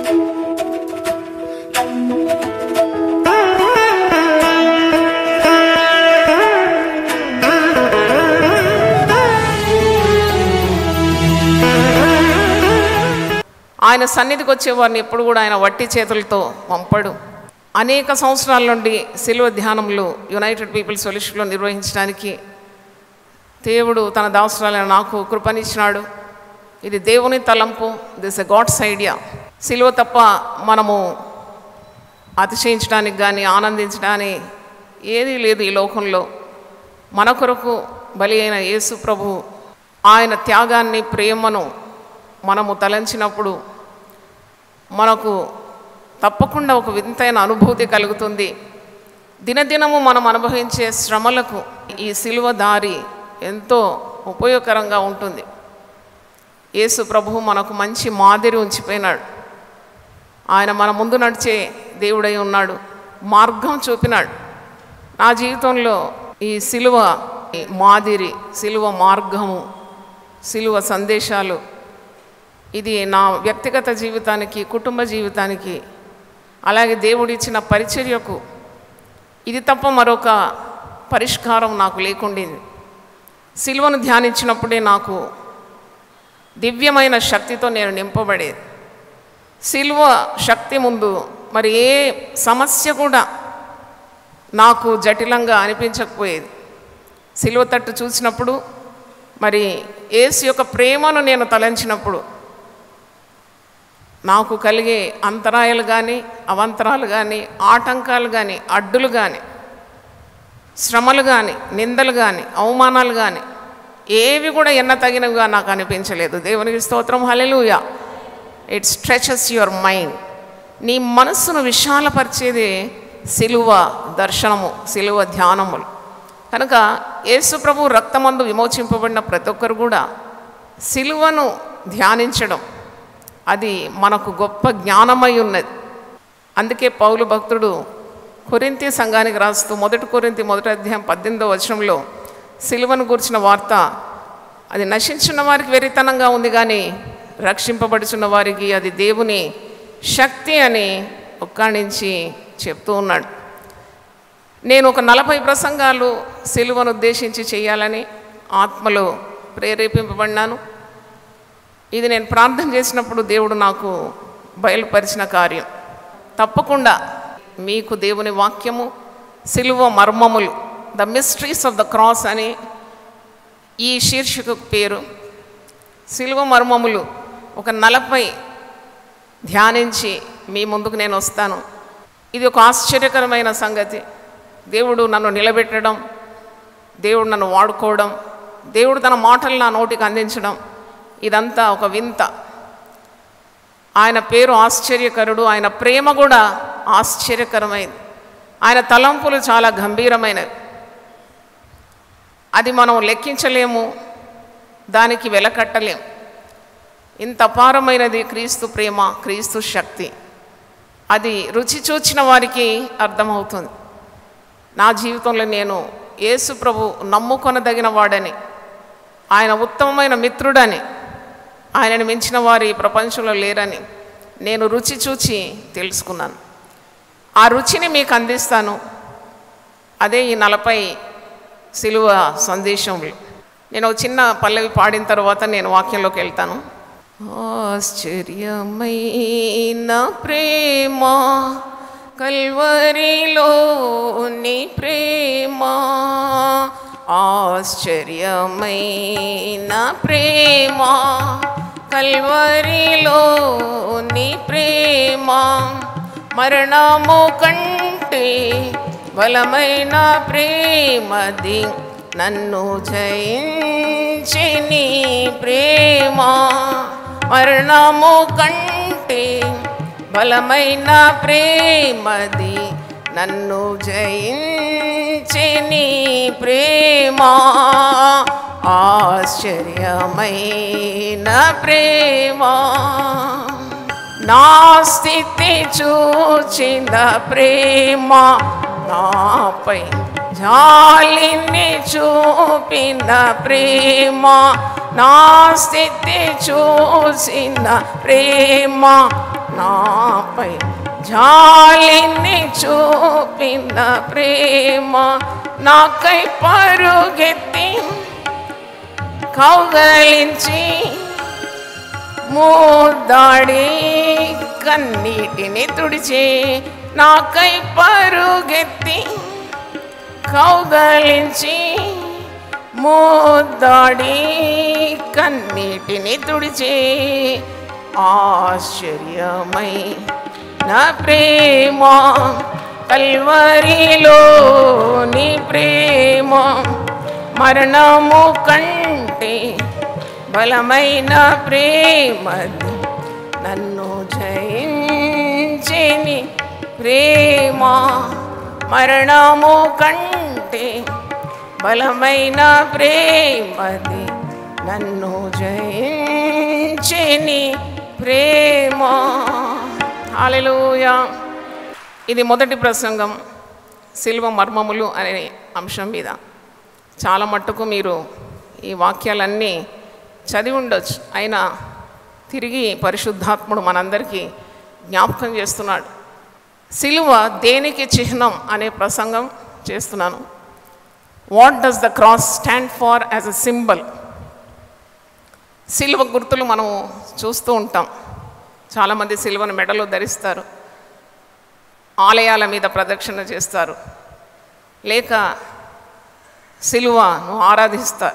ఆయన సన్నిధికి వచ్చేవారిని ఎప్పుడు కూడా ఆయన వట్టి చేతులతో పంపడు అనేక సంవత్సరాల నుండి సిలువ ధ్యానములు యునైటెడ్ పీపుల్ సొల్యూషన్లో నిర్వహించడానికి దేవుడు తన దాసురాలైన నాకు కృపనిచ్చినాడు ఇది దేవుని తలంపు దిస్ ఎ గాడ్స్ ఐడియా సిలువ తప్ప మనము అతిశయించడానికి కానీ ఆనందించడానికి ఏదీ లేదు ఈ లోకంలో మన కొరకు బలి అయిన యేసు ప్రభు ఆయన త్యాగాన్ని ప్రేమను మనము తలంచినప్పుడు మనకు తప్పకుండా ఒక వింతైన అనుభూతి కలుగుతుంది దినదినము మనం అనుభవించే శ్రమలకు ఈ సిలువ దారి ఎంతో ఉపయోగకరంగా ఉంటుంది యేసు ప్రభువు మనకు మంచి మాదిరి ఉంచిపోయినాడు ఆయన మన ముందు నడిచే దేవుడై ఉన్నాడు మార్గం చూపినాడు నా జీవితంలో ఈ సిలువ ఈ మాదిరి సిలువ మార్గము సిలువ సందేశాలు ఇది నా వ్యక్తిగత జీవితానికి కుటుంబ జీవితానికి అలాగే దేవుడిచ్చిన పరిచర్యకు ఇది తప్ప మరొక పరిష్కారం నాకు లేకుండింది సిలువను ధ్యానించినప్పుడే నాకు దివ్యమైన శక్తితో నేను నింపబడేది సిలువ శక్తి ముందు మరి ఏ సమస్య కూడా నాకు జటిలంగా అనిపించకపోయేది సిలువ తట్టు చూసినప్పుడు మరి ఏసు యొక్క ప్రేమను నేను తలంచినప్పుడు నాకు కలిగే అంతరాయాలు కానీ అవంతరాలు కానీ ఆటంకాలు కానీ అడ్డులు కానీ శ్రమలు కానీ నిందలు కానీ అవమానాలు కానీ ఏవి కూడా ఎన్న తగినవిగా నాకు అనిపించలేదు దేవునికి స్తోత్రం hallelujah it stretches your mind నీ మనస్సును విశాలపరిచేది సిలువ దర్శనము సిలువ ధ్యానములు కనుక యేసు ప్రభు రక్తమందు విమోచింపబడిన ప్రతి ఒక్కరు కూడా సిలువను ధ్యానించడం అది మనకు గొప్ప జ్ఞానమై ఉన్నది అందుకే పౌలు భక్తుడు కొరింతి సంఘానికి రాస్తూ మొదటి కొరింతి మొదటి అధ్యాయం పద్దెనిమిదో వచనంలో సిలువను గురించిన వార్త అది నశించిన వారికి వెరితనంగా ఉంది కానీ రక్షింపబడుచున్న వారికి అది దేవుని శక్తి అని ఒక్కాణించి చెప్తూ ఉన్నాడు నేను ఒక నలభై ప్రసంగాలు సిలువను ఉద్దేశించి చేయాలని ఆత్మలో ప్రేరేపింపబడినాను ఇది నేను ప్రార్థన చేసినప్పుడు దేవుడు నాకు బయలుపరిచిన కార్యం తప్పకుండా మీకు దేవుని వాక్యము సిలువ మర్మములు the mysteries of the cross అని ఈ శీర్షికకు పేరు సిలువ మర్మములు ఒక నలభై ధ్యానించి మీ ముందుకు నేను వస్తాను ఇది ఒక ఆశ్చర్యకరమైన సంగతి దేవుడు నన్ను నిలబెట్టడం దేవుడు నన్ను వాడుకోవడం దేవుడు తన మాటలు నా నోటికి అందించడం ఇదంతా ఒక వింత ఆయన పేరు ఆశ్చర్యకరుడు ఆయన ప్రేమ కూడా ఆశ్చర్యకరమైనది ఆయన తలంపులు చాలా గంభీరమైనవి అది మనం లెక్కించలేము దానికి వెలకట్టలేము ఇంత అపారమైనది క్రీస్తు ప్రేమ క్రీస్తు శక్తి అది రుచి చూచిన వారికి అర్థమవుతుంది నా జీవితంలో నేను యేసు ప్రభు నమ్ముకొనదగిన వాడని ఆయన ఉత్తమమైన మిత్రుడని ఆయనను మించిన వారి ఈ ప్రపంచంలో లేరని నేను రుచి చూచి తెలుసుకున్నాను ఆ రుచిని మీకు అందిస్తాను అదే ఈ నలభై సిలువ సందేశంలో నేను ఒక చిన్న పల్లవి పాడిన తర్వాత నేను వాక్యంలోకి వెళ్తాను ఆశ్చర్యమైన ప్రేమ కల్వరిలో నీ ప్రేమ ఆశ్చర్యమైన ప్రేమ కల్వరిలో నీ ప్రేమ మరణము కంటే బలమైన ప్రేమది నన్ను జయించి నీ ప్రేమ మరణము కంటే బలమైన ప్రేమది నన్ను జయించి నీ ప్రేమ ఆశ్చర్యమైన ప్రేమ నా స్థితి చూచిన ప్రేమ నాపై జాలిని చూపిన ప్రేమ నా స్థితి చూసిన ప్రేమ నాపై జాలిని చూపిన ప్రేమ నాకై పరుగెత్తి కౌగలించి మూదాడి కన్నీటిని తుడిచి నాకై పరుగెత్తి కౌగలించి మూదాడి కన్నీటిని తుడిచి ఆశ్చర్యమై నా ప్రేమ కల్వరిలో నీ ప్రేమ మరణము కంటే బలమైన ప్రేమది నన్ను జయించేని ప్రేమ మరణము కంటే బలమైన ప్రేమది నన్ను జయించేని ప్రేమ హల్లెలూయా ఇది మొదటి ప్రసంగం శిల్వ మర్మములు అనే అంశం మీద చాలా మట్టుకు మీరు ఈ వాక్యాలన్నీ చదివి ఉండొచ్చు అయినా తిరిగి పరిశుద్ధాత్ముడు మనందరికీ జ్ఞాపకం చేస్తున్నాడు సిలువ దేనికి చిహ్నం అనే ప్రసంగం చేస్తున్నాను what does the cross stand for as a symbol సిలువ గుర్తులు మనం చూస్తూ ఉంటాం చాలామంది సిలువను మెడలో ధరిస్తారు ఆలయాల మీద ప్రదక్షిణ చేస్తారు లేక సిలువను ఆరాధిస్తారు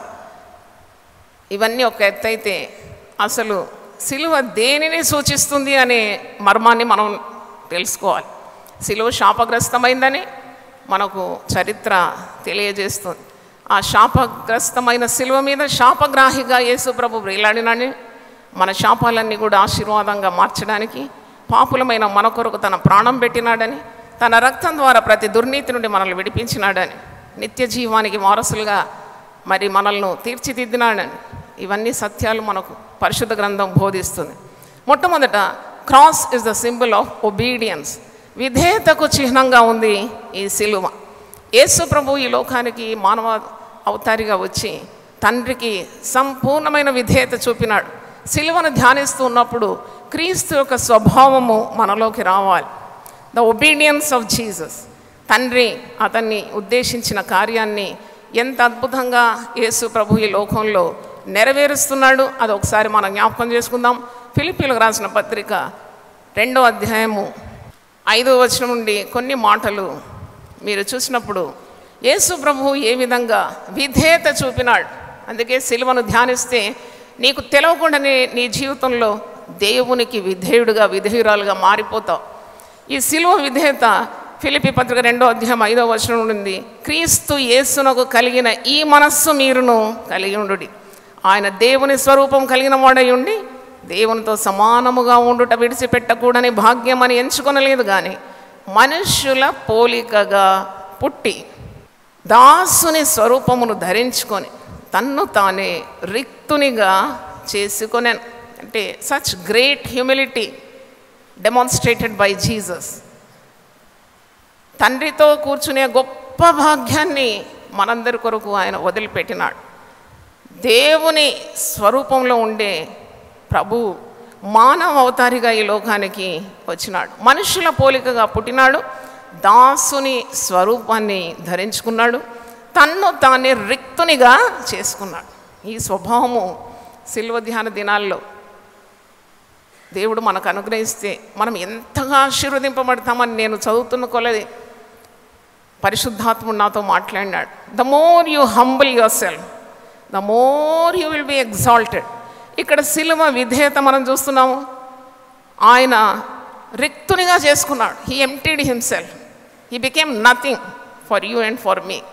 ఇవన్నీ ఒక ఎత్తు అయితే అసలు సిలువ దేనిని సూచిస్తుంది అనే మర్మాన్ని మనం తెలుసుకోవాలి సిలువ శాపగ్రస్తమైందని మనకు చరిత్ర తెలియజేస్తుంది ఆ శాపగ్రస్తమైన సిలువ మీద శాపగ్రాహిగా యేసు ప్రభు వేలాడినని మన శాపాలన్నీ కూడా ఆశీర్వాదంగా మార్చడానికి పాపులమైన మన కొరకు తన ప్రాణం పెట్టినాడని తన రక్తం ద్వారా ప్రతి దుర్నీతి నుండి మనల్ని విడిపించినాడని నిత్య జీవానికి వారసులుగా మరి మనల్ని తీర్చిదిద్దినాడని ఇవన్నీ సత్యాలు మనకు పరిశుద్ధ గ్రంథం బోధిస్తుంది మొట్టమొదట cross is the symbol of obedience విధేయతకు చిహ్నంగా ఉంది ఈ సిలువ యేసు ప్రభు ఈ లోకానికి మానవ అవతారిగా వచ్చి తండ్రికి సంపూర్ణమైన విధేయత చూపినాడు సిలువను ధ్యానిస్తూ ఉన్నప్పుడు క్రీస్తు యొక్క స్వభావము మనలోకి రావాలి ద ఒబీడియన్స్ ఆఫ్ జీసస్ తండ్రి అతన్ని ఉద్దేశించిన కార్యాన్ని ఎంత అద్భుతంగా యేసు ప్రభు ఈ లోకంలో నెరవేరుస్తున్నాడు అది ఒకసారి మనం జ్ఞాపకం చేసుకుందాం ఫిలిపీలకు రాసిన పత్రిక రెండో అధ్యాయము ఐదో వచనం నుండి కొన్ని మాటలు మీరు చూసినప్పుడు యేసు ప్రభు ఏ విధంగా విధేయత చూపినాడు అందుకే సిలువను ధ్యానిస్తే నీకు తెలవకుండానే నీ జీవితంలో దేవునికి విధేయుడుగా విధేయురాలుగా మారిపోతావు ఈ సిలువ విధేయత ఫిలిపి పత్రిక రెండో అధ్యాయం ఐదో వచనం నుండి క్రీస్తు యేసునకు కలిగిన ఈ మనస్సు మీరును కలిగి ఉండుడి ఆయన దేవుని స్వరూపం కలిగిన వాడై ఉండి దేవునితో సమానముగా ఉండుట విడిచిపెట్టకూడని భాగ్యం అని ఎంచుకొనలేదు కానీ మనుష్యుల పోలికగా పుట్టి దాసుని స్వరూపమును ధరించుకొని తన్ను తానే రిక్తునిగా చేసుకొనెను అంటే such great humility demonstrated by Jesus తండ్రితో కూర్చునే గొప్ప భాగ్యాన్ని మనందరి కొరకు ఆయన వదిలిపెట్టినాడు దేవుని స్వరూపంలో ఉండే ప్రభు మానవ అవతారిగా ఈ లోకానికి వచ్చినాడు మనుషుల పోలికగా పుట్టినాడు దాసుని స్వరూపాన్ని ధరించుకున్నాడు తన్ను తానే రిక్తునిగా చేసుకున్నాడు ఈ స్వభావము శిల్వ ధ్యాన దినాల్లో దేవుడు మనకు అనుగ్రహిస్తే మనం ఎంతగా ఆశీర్వదింపబడతామని నేను చదువుతున్న కొలది పరిశుద్ధాత్ముడు నాతో మాట్లాడినాడు the more you humble yourself the more you will be exalted ఇక్కడ సిలువ విధేయత మనం చూస్తున్నాము ఆయన రిక్తునిగా చేసుకున్నాడు he emptied himself he became nothing for you and for me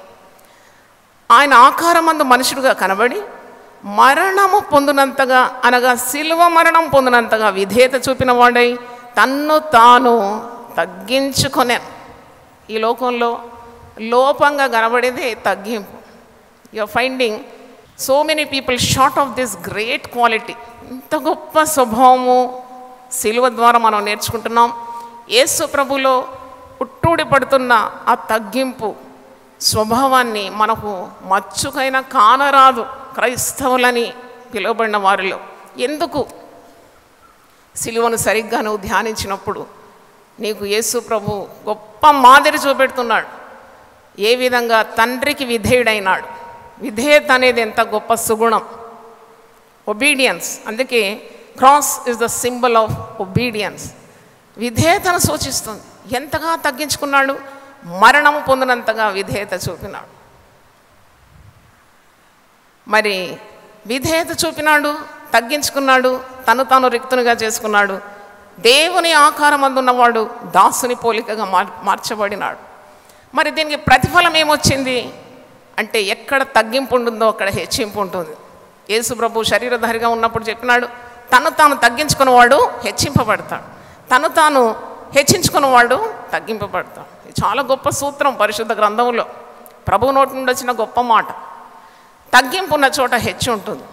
ఆయన ఆకారమందు మనుషుడుగా కనబడి మరణము పొందినంతగా అనగా సిలువ మరణం పొందినంతగా విధేయత చూపిన వాడై తన్ను తాను తగ్గించుకొనే ఈ లోకంలో లోపంగా కనబడేది తగ్గింపు you finding so many people short of this great quality ఇంత గొప్ప స్వభావము సిలువ ద్వారా మనం నేర్చుకుంటున్నాం యేసు ప్రభులో ఉట్టూడి పడుతున్న ఆ తగ్గింపు స్వభావాన్ని మనకు మచ్చుకైనా కానరాదు క్రైస్తవులని పిలువబడిన వారిలో ఎందుకు సిలువను సరిగ్గా నువ్వు ధ్యానించినప్పుడు నీకు యేసు ప్రభు గొప్ప మాదిరి చూపెడుతున్నాడు ఏ విధంగా తండ్రికి విధేయుడైనాడు విధేయత అనేది ఎంత గొప్ప సుగుణం ఒబీడియన్స్ అందుకే cross is the symbol of obedience విధేయతను సూచిస్తుంది ఎంతగా తగ్గించుకున్నాడు మరణము పొందినంతగా విధేయత చూపినాడు మరి విధేయత చూపినాడు తగ్గించుకున్నాడు తను తాను రిక్తునిగా చేసుకున్నాడు దేవుని ఆకారం అందున్నవాడు దాసుని పోలికగా మార్ మార్చబడినాడు మరి దీనికి ప్రతిఫలం ఏమొచ్చింది అంటే ఎక్కడ తగ్గింపు ఉంటుందో అక్కడ హెచ్చింపు ఉంటుంది యేసు ప్రభు శరీరధారిగా ఉన్నప్పుడు చెప్పినాడు తను తాను తగ్గించుకున్నవాడు హెచ్చింపబడతాడు తను తాను హెచ్చించుకున్నవాడు తగ్గింపబడతాడు ఇది చాలా గొప్ప సూత్రం పరిశుద్ధ గ్రంథంలో ప్రభు నోటి నుండి వచ్చిన గొప్ప మాట తగ్గింపు ఉన్న చోట హెచ్చు ఉంటుంది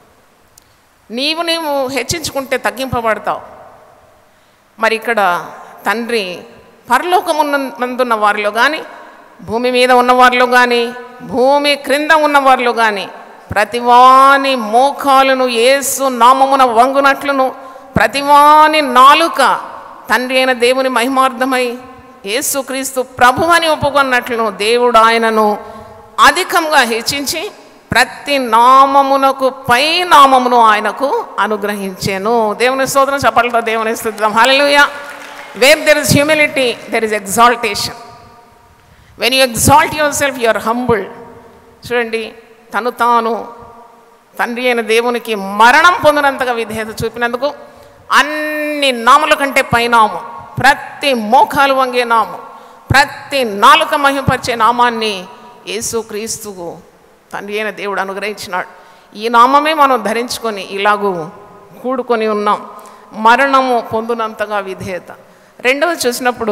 నీవు నీవు హెచ్చించుకుంటే తగ్గింపబడతావు మరి ఇక్కడ తండ్రి పరలోకమున్న నందున్న వారిలో కానీ భూమి మీద ఉన్న వారిలో కానీ భూమి క్రింద ఉన్న వారిలో కానీ ప్రతివాని మోకాలను ఏసు నామమున వంగునట్లును ప్రతివాని నాలుక తండ్రి అయిన దేవుని మహిమార్థమై యేసుక్రీస్తు ప్రభు అని ఒప్పుకున్నట్లును దేవుడు ఆయనను అధికంగా హెచ్చించి ప్రతి నామమునకు పై నామమును ఆయనకు అనుగ్రహించాను దేవుని స్తోత్రం చెప్పాలతో దేవుని స్థుతిద్దాం hallelujah where there is humility there is exaltation when you exalt yourself you're humble చూడండి తను తాను తండ్రి అయిన దేవునికి మరణం పొందినంతగా విధేయత చూపినందుకు అన్ని నాముల కంటే పైనాము ప్రతి మోకాలు వంగే నామం ప్రతి నాలుక మహిమపరిచే నామాన్ని యేసుక్రీస్తుకు తండ్రి అయిన దేవుడు అనుగ్రహించినాడు ఈ నామమే మనం ధరించుకొని ఇలాగూ కూడుకొని ఉన్నాం మరణము పొందినంతగా విధేయత రెండవది చూసినప్పుడు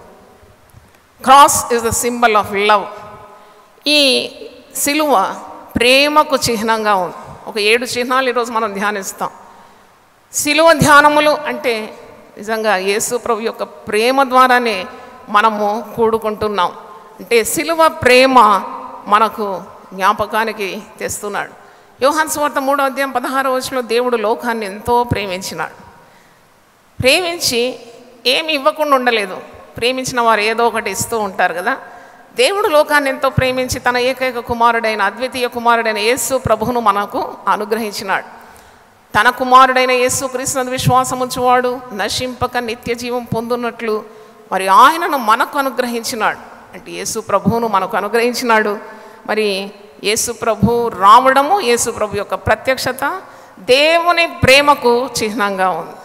cross is the symbol of love ఈ సిలువ ప్రేమకు చిహ్నంగా ఉంది ఒక ఏడు చిహ్నాలు ఈరోజు మనం ధ్యానిస్తాం సిలువ ధ్యానములు అంటే నిజంగా యేసు ప్రభు యొక్క ప్రేమ ద్వారానే మనము కూడుకుంటున్నాం అంటే సిలువ ప్రేమ మనకు జ్ఞాపకానికి తెస్తున్నాడు యోహాన్ స్వార్థ మూడో అధ్యాయం పదహారో వచ్చిన దేవుడు లోకాన్ని ఎంతో ప్రేమించినాడు ప్రేమించి ఏమి ఇవ్వకుండా ఉండలేదు ప్రేమించిన వారు ఏదో ఒకటి ఇస్తూ ఉంటారు కదా దేవుడు లోకాన్ని ఎంతో ప్రేమించి తన ఏకైక కుమారుడైన అద్వితీయ కుమారుడైన యేసు ప్రభువును మనకు అనుగ్రహించినాడు తన కుమారుడైన యేసు క్రీస్తునందు విశ్వాసం ఉంచువాడు నశింపక నిత్య జీవం పొందున్నట్లు మరి ఆయనను మనకు అనుగ్రహించినాడు అంటే యేసు ప్రభువును మనకు అనుగ్రహించినాడు మరి యేసు ప్రభు రావడము యేసు ప్రభు యొక్క ప్రత్యక్షత దేవుని ప్రేమకు చిహ్నంగా ఉంది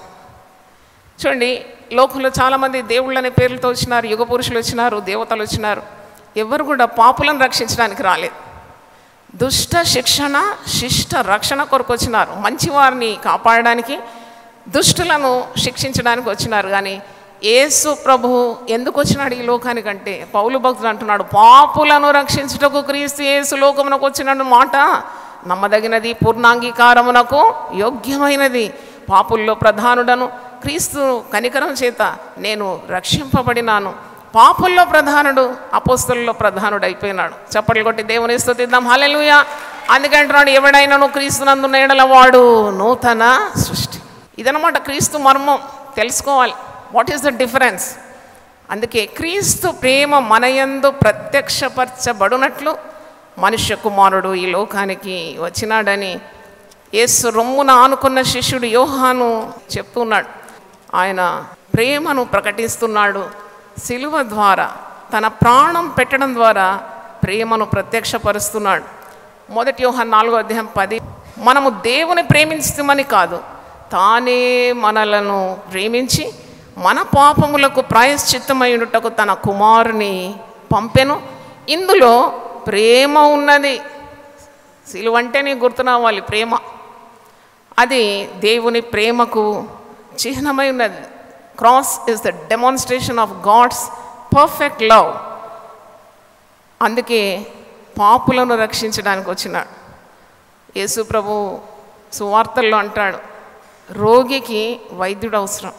చూడండి లోకంలో చాలామంది దేవుళ్ళనే పేర్లతో వచ్చినారు యుగ పురుషులు వచ్చినారు దేవతలు వచ్చినారు ఎవరు కూడా పాపులను రక్షించడానికి రాలేదు దుష్ట శిక్షణ శిష్ట రక్షణ కొరకు వచ్చినారు మంచివారిని కాపాడడానికి దుష్టులను శిక్షించడానికి వచ్చినారు కానీ యేసు ప్రభు ఎందుకు వచ్చినాడు ఈ లోకానికంటే పౌలు భక్తుడు అంటున్నాడు పాపులను రక్షించుటకు క్రీస్తు యేసు లోకమునకు వచ్చినాడు మాట నమ్మదగినది పూర్ణాంగీకారమునకు యోగ్యమైనది పాపుల్లో ప్రధానుడను క్రీస్తు కనికరం చేత నేను రక్షింపబడినాను పాపుల్లో ప్రధానుడు అపోస్తుల్లో ప్రధానుడు అయిపోయినాడు చప్పట్లు కొట్టి దేవుని స్తుతిద్దాం హల్లెలూయా అందుకంటున్నాడు ఎవడైనాను క్రీస్తునందు నేడల వాడు నూతన సృష్టి ఇదనమాట క్రీస్తు మర్మం తెలుసుకోవాలి వాట్ ఈస్ ద డిఫరెన్స్ అందుకే క్రీస్తు ప్రేమ మనయందు ప్రత్యక్షపరచబడినట్లు మనుష్య కుమారుడు ఈ లోకానికి వచ్చినాడని యేసు రొమ్మున ఆనుకున్న శిష్యుడు యోహాను చెప్తున్నాడు ఆయన ప్రేమను ప్రకటిస్తున్నాడు సిలువ ద్వారా తన ప్రాణం పెట్టడం ద్వారా ప్రేమను ప్రత్యక్షపరుస్తున్నాడు మొదటి యోహాన్ నాలుగో అధ్యాయం పది మనము దేవుని ప్రేమించమని కాదు తానే మనలను ప్రేమించి మన పాపములకు ప్రాయశ్చిత్తమైనటకు తన కుమారుని పంపెను ఇందులో ప్రేమ ఉన్నది సిలువంటే నీ గుర్తు రావాలి ప్రేమ అది దేవుని ప్రేమకు చిహ్నమై ఉన్నది cross is the demonstration of God's perfect love అందుకే పాపులను రక్షించడానికి వచ్చినాడు యేసు ప్రభు సువార్తల్లో అంటాడు రోగికి వైద్యుడు అవసరం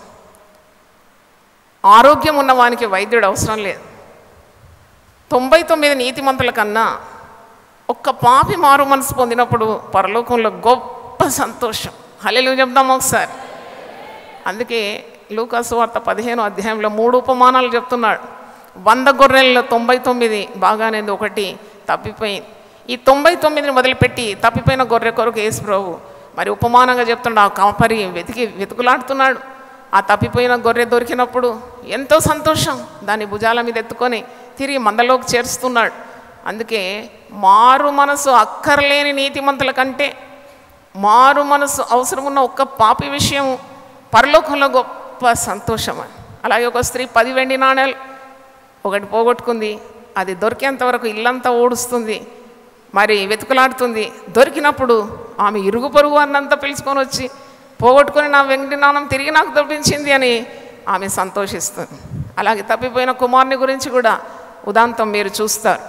ఆరోగ్యం ఉన్నవానికి వైద్యుడు అవసరం లేదు తొంభై తొమ్మిది నీతిమంతుల కన్నా ఒక్క పాపి మారు మనసు పొందినప్పుడు పరలోకంలో గొప్ప సంతోషం హల్లెలూయా చెప్దాం ఒకసారి అందుకే లూకాసు వార్త పదిహేను అధ్యాయంలో మూడు ఉపమానాలు చెప్తున్నాడు వంద గొర్రెల్లో తొంభై తొమ్మిది బాగానేది ఒకటి తప్పిపోయింది ఈ తొంభై తొమ్మిదిని మొదలుపెట్టి తప్పిపోయిన గొర్రె కొరకు యేసు ప్రభు మరి ఉపమానంగా చెప్తున్నాడు ఆ కాపరి వెతికి వెతుకులాడుతున్నాడు ఆ తప్పిపోయిన గొర్రె దొరికినప్పుడు ఎంతో సంతోషం దాన్ని భుజాల మీద ఎత్తుకొని తిరిగి మందలోకి చేరుస్తున్నాడు అందుకే మారు మనసు అక్కర్లేని నీతిమంతుల కంటే మారు మనసు అవసరం ఉన్న ఒక్క పాపి విషయం పరలోకంలో గొప్ప సంతోషం అని అలాగే ఒక స్త్రీ పది వెండి నాణేలు ఒకటి పోగొట్టుకుంది అది దొరికేంత వరకు ఇల్లంతా ఓడుస్తుంది మరి వెతుకులాడుతుంది దొరికినప్పుడు ఆమె ఇరుగు పొరుగు అన్నంతా పిలుచుకొని వచ్చి పోగొట్టుకొని నా వెండి నాణం తిరిగి నాకు దొరికించింది అని ఆమె సంతోషిస్తుంది అలాగే తప్పిపోయిన కుమారుని గురించి కూడా ఉదాంతం మీరు చూస్తారు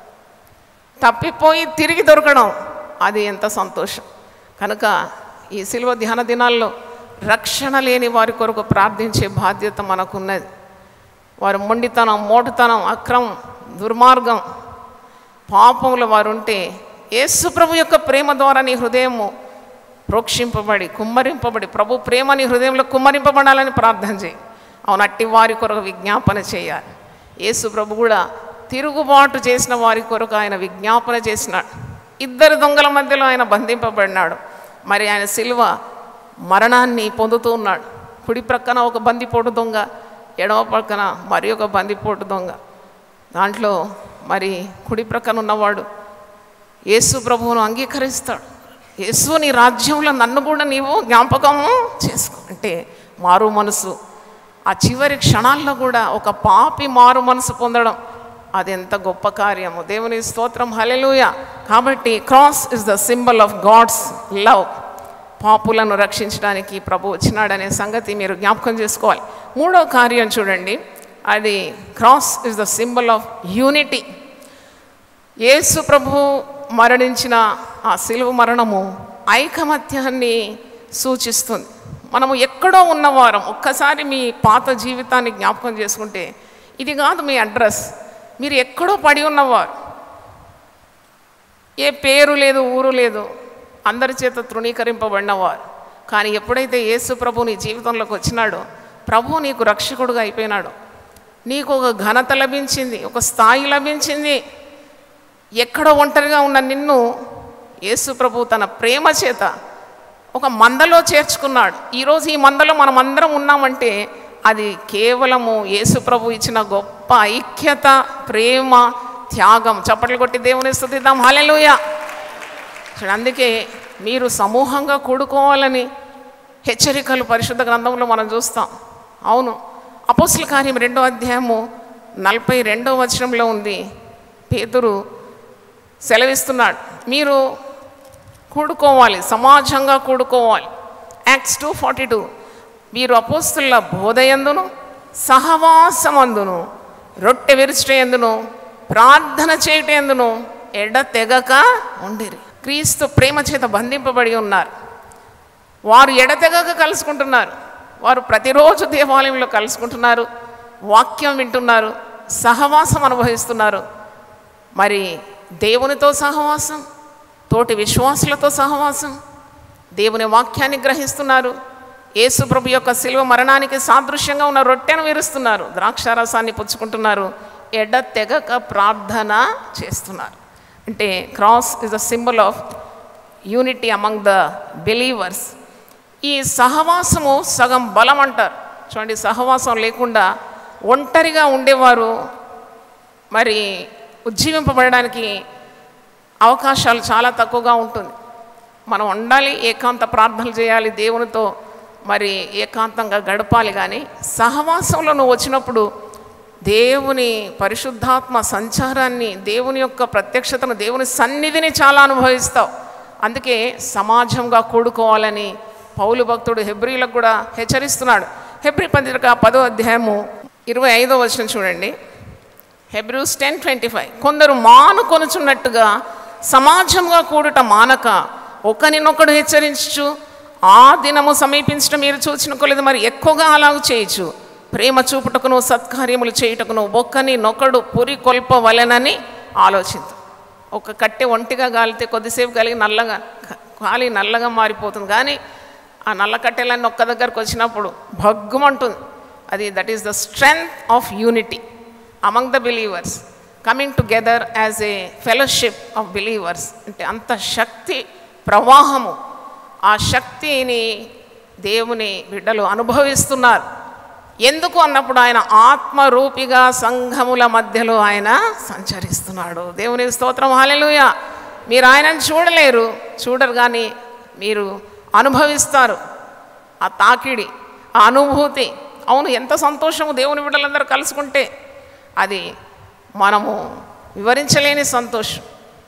తప్పిపోయి తిరిగి దొరకడం అది ఎంత సంతోషం కనుక ఈ సిల్వ ధ్యాన దినాల్లో రక్షణ లేని వారి కొరకు ప్రార్థించే బాధ్యత మనకున్నది వారి మొండితనం మోటుతనం అక్రమం దుర్మార్గం పాపములు వారు ఉంటే యేసు ప్రభు యొక్క ప్రేమ ద్వారా నీ హృదయము ప్రోక్షింపబడి కుమ్మరింపబడి ప్రభు ప్రేమ నీ హృదయంలో కుమ్మరింపబడాలని ప్రార్థన చేయి అవును అట్టి వారి కొరకు విజ్ఞాపన చేయాలి యేసు ప్రభు కూడా తిరుగుబాటు చేసిన వారి కొరకు ఆయన విజ్ఞాపన చేసినాడు ఇద్దరు దొంగల మధ్యలో ఆయన బంధింపబడినాడు మరి ఆయన సిలువ మరణాన్ని పొందుతూ ఉన్నాడు కుడి ప్రక్కన ఒక బందిపోటు దొంగ ఎడమ పక్కన మరి ఒక బందిపోటు దొంగ దాంట్లో మరి కుడి ప్రక్కన ఉన్నవాడు యేసు ప్రభువును అంగీకరిస్తాడు యేసు నీ రాజ్యంలో నన్ను కూడా నీవు జ్ఞాపకము చేసుకో అంటే మారు మనసు ఆ చివరి క్షణాల్లో కూడా ఒక పాపి మారు మనసు పొందడం అది ఎంత గొప్ప కార్యము దేవుని స్తోత్రం హలెలూయ కాబట్టి cross is the symbol of God's love పాపులను రక్షించడానికి ప్రభు వచ్చినాడనే సంగతి మీరు జ్ఞాపకం చేసుకోవాలి మూడో కార్యం చూడండి అది cross is the symbol of unity Yesu ప్రభు మరణించిన ఆ సిలువ మరణము ఐకమత్యాన్ని సూచిస్తుంది మనము ఎక్కడో ఉన్నవారం ఒక్కసారి మీ పాత జీవితాన్ని జ్ఞాపకం చేసుకుంటే ఇది కాదు మీ అడ్రస్ మీరు ఎక్కడో పడి ఉన్నవారు ఏ పేరు లేదు ఊరు లేదు అందరి చేత తృణీకరింపబడినవారు కానీ ఎప్పుడైతే యేసు ప్రభు నీ జీవితంలోకి వచ్చినాడో ప్రభు నీకు రక్షకుడుగా అయిపోయినాడు నీకు ఒక ఘనత లభించింది ఒక స్థాయి లభించింది ఎక్కడో ఒంటరిగా ఉన్న నిన్ను యేసు ప్రభు తన ప్రేమ చేత ఒక మందలో చేర్చుకున్నాడు ఈరోజు ఈ మందలో మనం అందరం ఉన్నామంటే అది కేవలము యేసు ప్రభు ఇచ్చిన గొప్ప ఐక్యత ప్రేమ త్యాగం చప్పట్లు కొట్టి దేవుని స్థుతిద్దాం హల్లెలూయ చూడండి, అందుకే మీరు సమూహంగా కూడుకోవాలని హెచ్చరికలు పరిశుద్ధ గ్రంథంలో మనం చూస్తాం అవును అపోస్తుల కార్యం రెండో అధ్యాయము నలభై రెండో వచనంలో ఉంది పేతురు సెలవిస్తున్నాడు మీరు కూడుకోవాలి సమాజంగా కూడుకోవాలి యాక్ట్స్ టూ ఫార్టీ టూ మీరు అపోస్తుల బోధయందును సహవాసమందును రొట్టె విరుచటయందును ప్రార్థన చేయటందును ఎడ తెగక ఉండిరి క్రీస్తు ప్రేమ చేత బంధింపబడి ఉన్నారు వారు ఎడతెగక కలుసుకుంటున్నారు వారు ప్రతిరోజు దేవాలయంలో కలుసుకుంటున్నారు వాక్యం వింటున్నారు సహవాసం అనుభవిస్తున్నారు మరి దేవునితో సహవాసం తోటి విశ్వాసులతో సహవాసం దేవుని వాక్యాన్ని గ్రహిస్తున్నారు యేసు ప్రభు యొక్క శిలువ మరణానికి సాదృశ్యంగా ఉన్న రొట్టెను విరుస్తున్నారు ద్రాక్షారసాన్ని పుచ్చుకుంటున్నారు ఎడ తెగక ప్రార్థన చేస్తున్నారు అంటే cross is a symbol of unity among the believers ఈ సహవాసము సగం బలం అంటారు చూడండి సహవాసం లేకుండా ఒంటరిగా ఉండేవారు మరి ఉజ్జీవింపబడడానికి అవకాశాలు చాలా తక్కువగా ఉంటుంది మనం ఉండాలి ఏకాంత ప్రార్థనలు చేయాలి దేవునితో మరి ఏకాంతంగా గడపాలి కానీ సహవాసంలో నువ్వు వచ్చినప్పుడు దేవుని పరిశుద్ధాత్మ సంచారాన్ని దేవుని యొక్క ప్రత్యక్షతను దేవుని సన్నిధిని చాలా అనుభవిస్తావు అందుకే సమాజంగా కూడుకోవాలని పౌలు భక్తుడు హెబ్రిలకు కూడా హెచ్చరిస్తున్నాడు హెబ్రి పత్రిక పదో అధ్యాయము ఇరవై ఐదో వచనం చూడండి హెబ్రూస్ టెన్ ట్వంటీ ఫైవ్ కొందరు మానుకొనుచున్నట్టుగా సమాజంగా కూడుట మానక ఒకరినొకడు హెచ్చరించు ఆ దినము సమీపించడం మీరు చూచిన కొలేదు మరి ఎక్కువగా అలాగ చేయొచ్చు ప్రేమ చూపుటకును సత్కార్యములు చేయుటకును ఒక్కని నొకడు పురి కొల్పవలెనని ఆలోచించు ఒక కట్టె ఒంటిగా గాలితే కొద్దిసేపు కలిగి నల్లగా కాలి నల్లగా మారిపోతుంది కానీ ఆ నల్ల కట్టెలన్నీ ఒక్క దగ్గరకు వచ్చినప్పుడు భగ్గుమంటుంది అది that is the strength of unity among the believers coming together as a fellowship of believers అంటే అంత శక్తి ప్రవాహము ఆ శక్తిని దేవుని బిడ్డలు అనుభవిస్తున్నారు ఎందుకు అన్నప్పుడు ఆయన ఆత్మరూపిగా సంఘముల మధ్యలో ఆయన సంచరిస్తున్నాడు దేవుని స్తోత్రం హాలెలుయ మీరు ఆయనను చూడలేరు చూడరు కానీ మీరు అనుభవిస్తారు ఆ తాకిడి ఆ అనుభూతి అవును ఎంత సంతోషము దేవుని బిడ్డలందరూ కలుసుకుంటే అది మనము వివరించలేని సంతోషం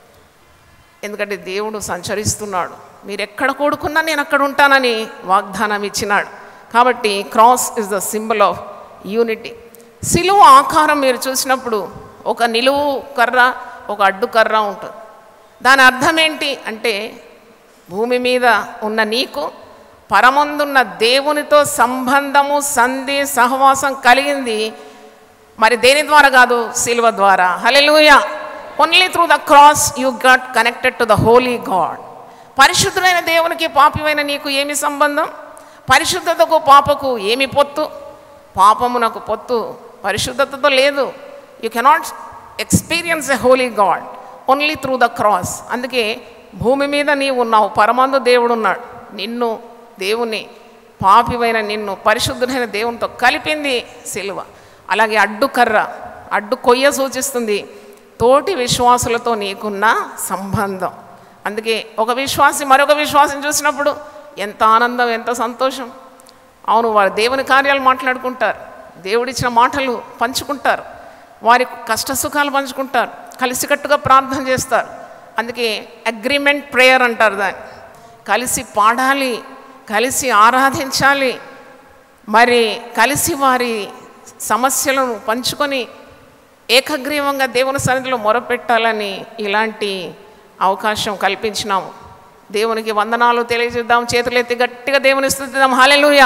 ఎందుకంటే దేవుడు సంచరిస్తున్నాడు మీరు ఎక్కడ కూడుకున్నా నేను అక్కడ ఉంటానని వాగ్దానం ఇచ్చినాడు కాబట్టి cross is the symbol of unity సిలువ ఆకారం మీరు చూసినప్పుడు ఒక నిలువు కర్ర ఒక అడ్డు కర్ర ఉంటుంది దాని అర్థం ఏంటి అంటే భూమి మీద ఉన్న నీకు పరమందున్న దేవునితో సంబంధము సంధి సహవాసం కలిగింది మరి దేని ద్వారా కాదు సిల్వ ద్వారా hallelujah only through the cross you got connected to the holy God పరిశుద్ధులైన దేవునికి పాపమైన నీకు ఏమి సంబంధం పరిశుద్ధతకు పాపకు ఏమి పొత్తు పాపమునకు పొత్తు పరిశుద్ధతతో లేదు you cannot experience a holy God only through the cross అందుకే భూమి మీద నీవు ఉన్నావు పరమందు దేవుడు ఉన్నాడు నిన్ను దేవుని పాపివైన నిన్ను పరిశుద్ధుడైన దేవునితో కలిపింది సిలువ అలాగే అడ్డు కర్ర అడ్డు కొయ్య సూచిస్తుంది తోటి విశ్వాసులతో నీకున్న సంబంధం అందుకే ఒక విశ్వాసి మరొక విశ్వాసం చూసినప్పుడు ఎంత ఆనందం ఎంత సంతోషం అవును వారు దేవుని కార్యాలు మాట్లాడుకుంటారు దేవుడిచ్చిన మాటలు పంచుకుంటారు వారి కష్ట సుఖాలు పంచుకుంటారు కలిసికట్టుగా ప్రార్థన చేస్తారు అందుకే అగ్రిమెంట్ ప్రేయర్ అంటారు దాన్ని కలిసి పాడాలి కలిసి ఆరాధించాలి మరి కలిసి వారి సమస్యలను పంచుకొని ఏకగ్రీవంగా దేవుని సన్నిధిలో మొరపెట్టాలని ఇలాంటి అవకాశం కల్పించినాము దేవునికి వందనాలు తెలియజేద్దాం చేతులెత్తి గట్టిగా దేవుని స్థుతిద్దాం హాలెలూయ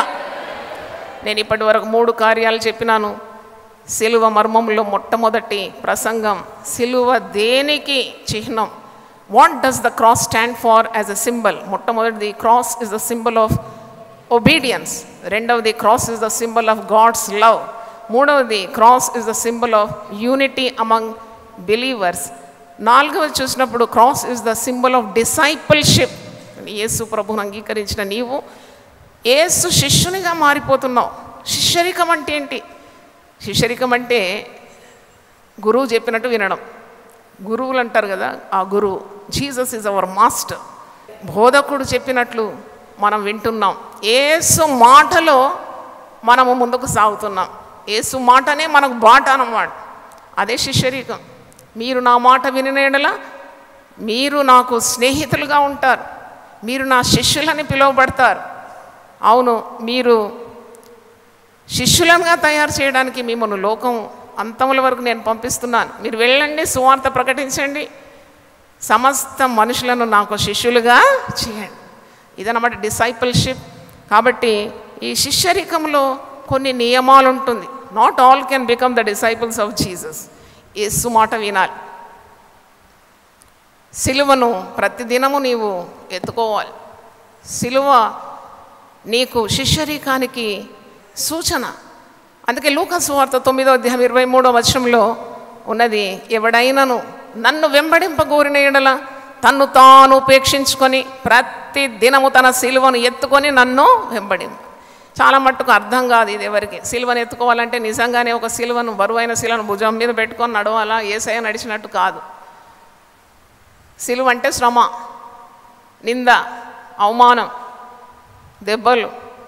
నేను ఇప్పటి వరకు మూడు కార్యాలు చెప్పినాను సిలువ మర్మంలో మొట్టమొదటి ప్రసంగం సిలువ దేనికి చిహ్నం what does the cross stand for as a symbol మొట్టమొదటిది cross is the symbol of obedience రెండవది cross is the symbol of God's love మూడవది cross is the symbol of unity among believers నాలుగవది చూసినప్పుడు cross is the symbol of discipleship Yesu ప్రభువును అంగీకరించిన నీవు యేసు శిష్యునిగా మారిపోతున్నావు శిష్యరికం అంటే ఏంటి శిష్యరికం అంటే గురువు చెప్పినట్టు వినడం గురువులు అంటారు కదా ఆ గురువు జీసస్ ఇస్ అవర్ మాస్టర్ బోధకుడు చెప్పినట్లు మనం వింటున్నాం ఏసు మాటలో మనము ముందుకు సాగుతున్నాం ఏసు మాటనే మనకు బాట అన్నమాట అదే శిష్యరికం మీరు నా మాట వినినేడల మీరు నాకు స్నేహితులుగా ఉంటారు మీరు నా శిష్యులని పిలువబడతారు అవును మీరు శిష్యులంగా తయారు చేయడానికి మిమ్మల్ని లోకం అంతముల వరకు నేను పంపిస్తున్నాను మీరు వెళ్ళండి సువార్త ప్రకటించండి సమస్త మనుషులను నాకు శిష్యులుగా చేయండి ఇదన్నమాట డిసైపుల్షిప్ కాబట్టి ఈ శిష్యరికంలో కొన్ని నియమాలు ఉంటుంది not all can become the disciples of Jesus Yesu మాట వినాలి సిలువను ప్రతిదినము నీవు ఎత్తుకోవాలి సిలువ నీకు శిష్యరికానికి సూచన అందుకే లూకాసు వార్త తొమ్మిదో అధ్యాయం ఇరవై మూడో వచనంలో ఉన్నది ఎవడైనను నన్ను వెంబడింపగోరిన ఎడల తన్ను తాను ఉపేక్షించుకొని ప్రతి దినము తన సిలువను ఎత్తుకొని నన్ను వెంబడింపు చాలా మట్టుకు అర్థం కాదు ఇది ఎవరికి సిలువను ఎత్తుకోవాలంటే నిజంగానే ఒక సిలువను బరువైన సిలువను భుజం మీద పెట్టుకొని నడవాలా ఏసయ నడిచినట్టు కాదు సిలువ అంటే శ్రమ నింద అవమానం దెబ్బలు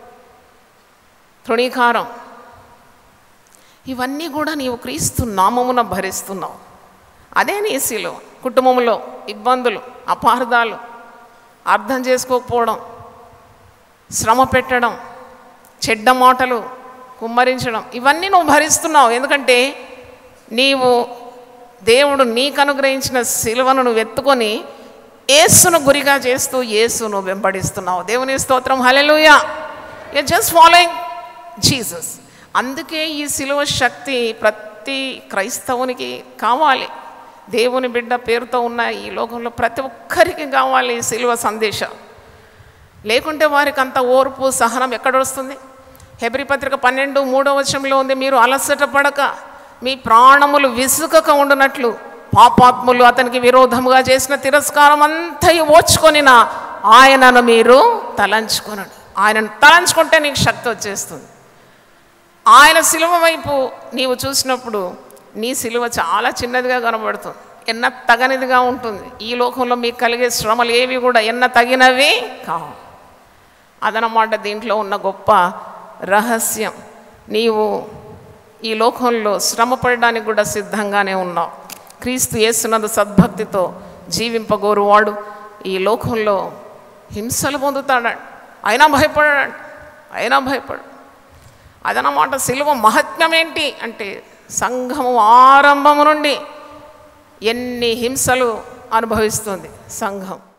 తృణీకారం ఇవన్నీ కూడా నీవు క్రీస్తు నామమున భరిస్తున్నావు అదే నీ శిలువ కుటుంబంలో ఇబ్బందులు అపార్థాలు అర్థం చేసుకోకపోవడం శ్రమ పెట్టడం చెడ్డ మాటలు కుమ్మరించడం ఇవన్నీ నువ్వు భరిస్తున్నావు ఎందుకంటే నీవు దేవుడు నీకు అనుగ్రహించిన సిలువను నువ్వు ఎత్తుకొని ఏసును గురిగా చేస్తూ ఏసును వెంబడిస్తున్నావు దేవుని స్తోత్రం hallelujah you just following Jesus అందుకే ఈ సిలువ శక్తి ప్రతి క్రైస్తవునికి కావాలి దేవుని బిడ్డ పేరుతో ఉన్న ఈ లోకంలో ప్రతి ఒక్కరికి కావాలి ఈ సిలువ సందేశం లేకుంటే వారికి అంత ఓర్పు సహనం ఎక్కడ వస్తుంది హెబ్రి పత్రిక పన్నెండు మూడో వచనంలో ఉంది మీరు అలసట పడక మీ ప్రాణములు విసుకక ఉండునట్లు పాపాత్ములు అతనికి విరోధముగా చేసిన తిరస్కారం అంతా ఓర్చుకొనిన ఆయనను మీరు తలంచుకొనండి ఆయనను తలంచుకుంటే నీకు శక్తి వచ్చేస్తుంది ఆయన సిలువ వైపు నీవు చూసినప్పుడు నీ సిలువ చాలా చిన్నదిగా కనబడుతుంది ఎన్న తగనిదిగా ఉంటుంది ఈ లోకంలో మీకు కలిగే శ్రమలు ఏవి కూడా ఎన్న తగినవి కావు అదనమాట దీంట్లో ఉన్న గొప్ప రహస్యం నీవు ఈ లోకంలో శ్రమ పడడానికి కూడా సిద్ధంగానే ఉన్నావు క్రీస్తు యేసునందు సద్భక్తితో జీవింపగోరువాడు ఈ లోకంలో హింసలు పొందుతాడు అయినా భయపడాడు అయినా భయపడు అదనమాట సిలువ మహత్యం ఏంటి అంటే సంఘము ఆరంభము నుండి ఎన్ని హింసలు అనుభవిస్తుంది సంఘం